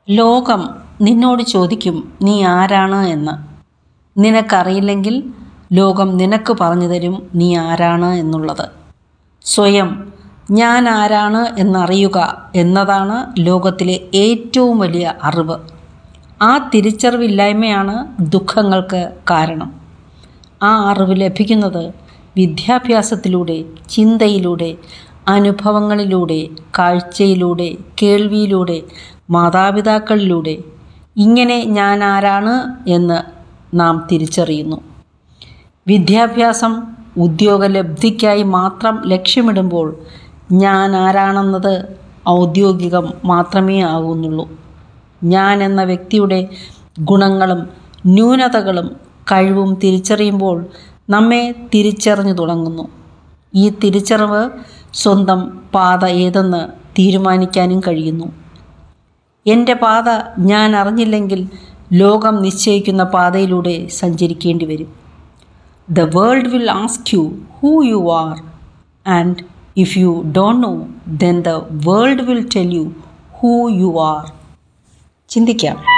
ലോകം നിന്നോട് ചോദിക്കും നീ ആരാണ് എന്ന് നിനക്കറിയില്ലെങ്കിൽ ലോകം നിനക്ക് പറഞ്ഞു തരും നീ ആരാണ് എന്നുള്ളത് സ്വയം ഞാൻ ആരാണ് എന്നറിയുക എന്നതാണ് ലോകത്തിലെ ഏറ്റവും വലിയ അറിവ് ആ തിരിച്ചറിവില്ലായ്മയാണ് ദുഃഖങ്ങൾക്ക് കാരണം ആ അറിവ് ലഭിക്കുന്നത് വിദ്യാഭ്യാസത്തിലൂടെ ചിന്തയിലൂടെ അനുഭവങ്ങളിലൂടെ കാഴ്ചയിലൂടെ കേൾവിയിലൂടെ മാതാപിതാക്കളിലൂടെ ഇങ്ങനെ ഞാൻ ആരാണ് എന്ന് നാം തിരിച്ചറിയുന്നു വിദ്യാഭ്യാസം ഉദ്യോഗലബ്ധിക്കായി മാത്രം ലക്ഷ്യമിടുമ്പോൾ ഞാൻ ആരാണെന്നത് ഔദ്യോഗികം മാത്രമേ ആകുന്നുള്ളൂ ഞാൻ എന്ന വ്യക്തിയുടെ ഗുണങ്ങളും ന്യൂനതകളും കഴിവും തിരിച്ചറിയുമ്പോൾ നമ്മെ തിരിച്ചറിഞ്ഞു തുടങ്ങുന്നു ഈ തിരിച്ചറിവ് സ്വന്തം പാത ഏതെന്ന് തീരുമാനിക്കാനും കഴിയുന്നു എൻ്റെ പാത ഞാൻ അറിഞ്ഞില്ലെങ്കിൽ ലോകം നിശ്ചയിക്കുന്ന പാതയിലൂടെ സഞ്ചരിക്കേണ്ടി വരും the world will ask you who you are and if you don't know then the world will tell you who you are ചിന്തിക്കാം